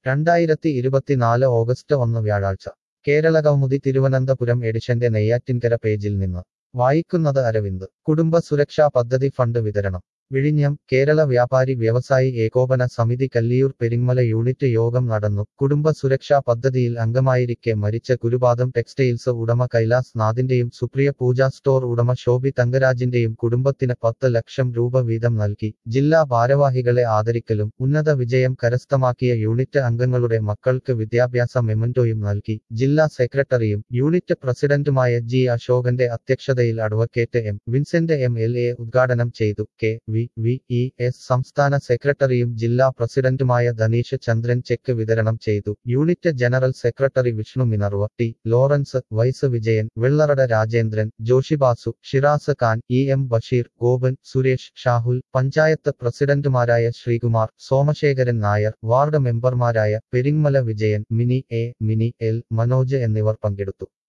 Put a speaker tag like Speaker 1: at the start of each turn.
Speaker 1: രണ്ടായിരത്തി ഇരുപത്തിനാല് ഓഗസ്റ്റ് ഒന്ന് വ്യാഴാഴ്ച കേരള കൗമുദി തിരുവനന്തപുരം എഡിഷന്റെ നെയ്യാറ്റിൻകര പേജിൽ നിന്ന് വായിക്കുന്നത് അരവിന്ദ് കുടുംബ സുരക്ഷാ പദ്ധതി ഫണ്ട് വിതരണം വിഴിഞ്ഞം കേരള വ്യാപാരി വ്യവസായി ഏകോപന സമിതി കല്ലിയൂർ പെരിങ്ങമല യൂണിറ്റ് യോഗം നടന്നു കുടുംബ സുരക്ഷാ പദ്ധതിയിൽ അംഗമായിരിക്കെ മരിച്ച ഗുരുപാദം ടെക്സ്റ്റൈൽസ് ഉടമ കൈലാസ് നാഥിന്റെയും സുപ്രിയ പൂജ സ്റ്റോർ ഉടമ ശോഭി തങ്കരാജിന്റെയും കുടുംബത്തിന് പത്ത് ലക്ഷം രൂപ വീതം നൽകി ജില്ലാ ഭാരവാഹികളെ ആദരിക്കലും ഉന്നത വിജയം കരസ്ഥമാക്കിയ യൂണിറ്റ് അംഗങ്ങളുടെ മക്കൾക്ക് വിദ്യാഭ്യാസ മെമന്റോയും നൽകി ജില്ലാ സെക്രട്ടറിയും യൂണിറ്റ് പ്രസിഡന്റുമായ ജി അശോകന്റെ അധ്യക്ഷതയിൽ advocate M Vincent M L A ഉദ്ഘാടനം ചെയ്തു K V V E S സംസ്ഥാന സെക്രട്ടറിയും ജില്ലാ പ്രസിഡന്റുമായ ധനീഷ് ചന്ദ്രൻ ചെക്ക് വിതരണം ചെയ്തു unit general secretary Vishnu Minerva T Lawrence vice Vijayan Vellarada Rajendran Joshibasu Shiraz Khan E M Basheer Gopan Suresh Shahul panchayat പ്രസിഡന്റുമാരായ ശ്രീകുമാർ സോമശേഖരൻ നായർ വാർഡ് മെമ്പർമാരായ പെരിങ്ങമല വിജയൻ മിനി എ മിനി എൽ മനോജ് എന്നിവർ പങ്കെടുത്തു